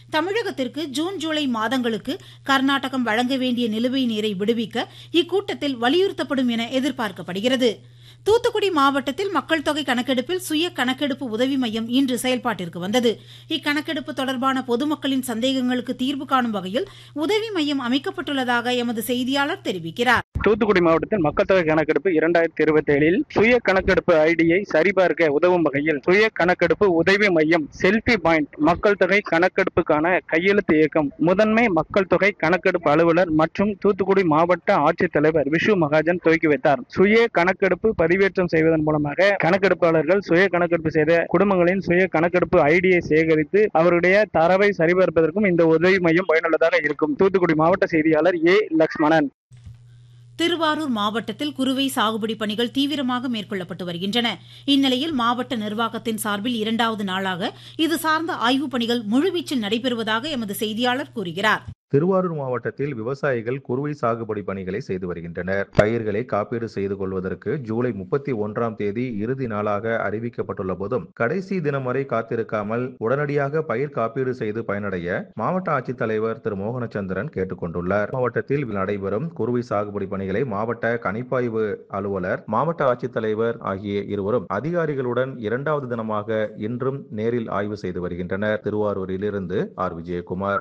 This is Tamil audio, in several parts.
தமிழகத்திற்கு ஜூன் ஜூலை மாதங்களுக்கு கர்நாடகம் வழங்க வேண்டிய நிலுவை நீரை விடுவிக்க இக்கூட்டத்தில் வலியுறுத்தப்படும் என எதிர்பார்க்கப்படுகிறது தூத்துக்குடி மாவட்டத்தில் மக்கள் தொகை கணக்கெடுப்பில் சுய கணக்கெடுப்பு உதவி மையம் இன்று செயல்பாட்டிற்கு வந்தது இக்கணக்கெடுப்பு தொடர்பான பொதுமக்களின் சந்தேகங்களுக்கு தீர்வு காணும் வகையில் உதவி மையம் அமைக்கப்பட்டுள்ளதாக எமது செய்தியாளர் தெரிவிக்கிறார் தூத்துக்குடி மாவட்டத்தில் மக்கள் தொகை கணக்கெடுப்பு இரண்டாயிரத்தி இருபத்தி ஏழில் சுய கணக்கெடுப்பு ஐடியை சரிபார்க்க உதவும் வகையில் சுய கணக்கெடுப்பு உதவி மையம் செல்ஃபி பாயிண்ட் மக்கள் தொகை கணக்கெடுப்புக்கான கையெழுத்து இயக்கம் முதன்மை மக்கள் தொகை கணக்கெடுப்பு அலுவலர் மற்றும் தூத்துக்குடி மாவட்ட ஆட்சித்தலைவர் விஷு மகாஜன் துவக்கி வைத்தார் சுய கணக்கெடுப்பு பதிவேற்றம் செய்வதன் மூலமாக கணக்கெடுப்பாளர்கள் சுய கணக்கெடுப்பு செய்த குடும்பங்களின் சுய கணக்கெடுப்பு ஐடியை சேகரித்து அவருடைய தரவை சரிபார்ப்பதற்கும் இந்த உதவி மையம் பயனுள்ளதாக இருக்கும் தூத்துக்குடி மாவட்ட செய்தியாளர் ஏ லக்ஷ்மணன் திருவாரூர் மாவட்டத்தில் குறுவை சாகுபடி பணிகள் தீவிரமாக மேற்கொள்ளப்பட்டு வருகின்றன இந்நிலையில் மாவட்ட நிர்வாகத்தின் சார்பில் இரண்டாவது நாளாக இது சார்ந்த ஆய்வுப் பணிகள் முழுவீச்சில் நடைபெறுவதாக எமது செய்தியாளர் கூறுகிறார் திருவாரூர் மாவட்டத்தில் விவசாயிகள் குறுவை சாகுபடி பணிகளை செய்து வருகின்றனர் பயிர்களை காப்பீடு செய்து கொள்வதற்கு ஜூலை முப்பத்தி ஒன்றாம் தேதி இறுதி நாளாக அறிவிக்கப்பட்டுள்ள போதும் கடைசி தினம் வரை காத்திருக்காமல் உடனடியாக பயிர் காப்பீடு செய்து பயனடைய மாவட்ட ஆட்சித்தலைவர் திரு மோகனச்சந்திரன் கேட்டுக்கொண்டுள்ளார் மாவட்டத்தில் நடைபெறும் குறுவை சாகுபடி பணிகளை மாவட்ட கணிப்பாய்வு அலுவலர் மாவட்ட ஆட்சித்தலைவர் ஆகிய இருவரும் அதிகாரிகளுடன் இரண்டாவது தினமாக இன்றும் நேரில் ஆய்வு செய்து வருகின்றனர் திருவாரூரிலிருந்து ஆர் விஜயகுமார்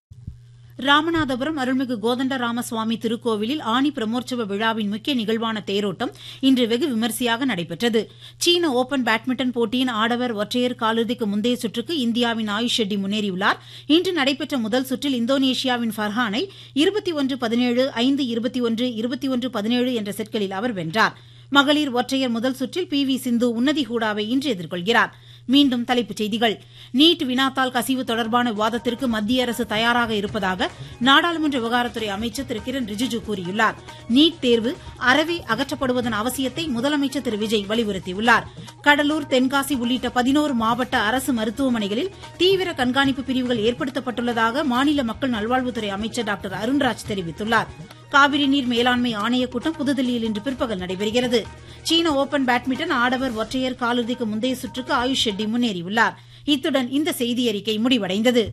ராமநாதபுரம் அருள்மிகு கோதண்டராம சுவாமி திருக்கோவிலில் ஆணி பிரமோற்சவ விழாவின் முக்கிய நிகழ்வான தேரோட்டம் இன்று வெகு விமரிசையாக நடைபெற்றது சீன ஓபன் பேட்மிண்டன் போட்டியின் ஆடவர் ஒற்றையர் காலிறுதிக்கு முந்தைய சுற்றுக்கு இந்தியாவின் ஆயுஷ் ஷெட்டி முன்னேறியுள்ளார் இன்று நடைபெற்ற முதல் சுற்றில் இந்தோனேஷியாவின் ஃபர்ஹானை இருபத்தி ஒன்று பதினேழு ஐந்து இருபத்தி ஒன்று இருபத்தி ஒன்று பதினேழு என்ற செட்களில் அவர் வென்றார் மகளிர் ஒற்றையர் முதல் சுற்றில் பி வி சிந்து உன்னதி ஹூடாவை இன்று எதிர்கொள்கிறார் மீண்டும் தலைப்புச் செய்திகள் நீட் வினாத்தால் கசிவு தொடர்பான விவாதத்திற்கு மத்திய அரசு தயாராக இருப்பதாக நாடாளுமன்ற விவகாரத்துறை அமைச்சர் திரு கிரண் ரிஜிஜு கூறியுள்ளார் நீட் தேர்வு அறவே அகற்றப்படுவதன் அவசியத்தை முதலமைச்சர் திரு விஜய் வலியுறுத்தியுள்ளார் கடலூர் தென்காசி உள்ளிட்ட பதினோரு மாவட்ட அரசு மருத்துவமனைகளில் தீவிர கண்காணிப்பு பிரிவுகள் ஏற்படுத்தப்பட்டுள்ளதாக மாநில மக்கள் நல்வாழ்வுத்துறை அமைச்சர் டாக்டர் அருண்ராஜ் தெரிவித்துள்ளார் காவிரி நீர் மேலாண்மை ஆணையக் கூட்டம் புதுதில்லியில் இன்று பிற்பகல் நடைபெறுகிறது சீன ஓபன் பேட்மிண்டன் ஆடவர் ஒற்றையர் காலிறுதிக்கு முந்தைய சுற்றுக்கு ஆயுஷ் ஷெட்டி முன்னேறியுள்ளார் இத்துடன் இந்த செய்தியறிக்கை முடிவடைந்தது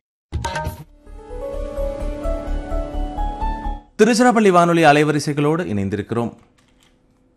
திருச்சிராப்பள்ளி வானொலி அலைவரிசைகளோடு இணைந்திருக்கிறோம்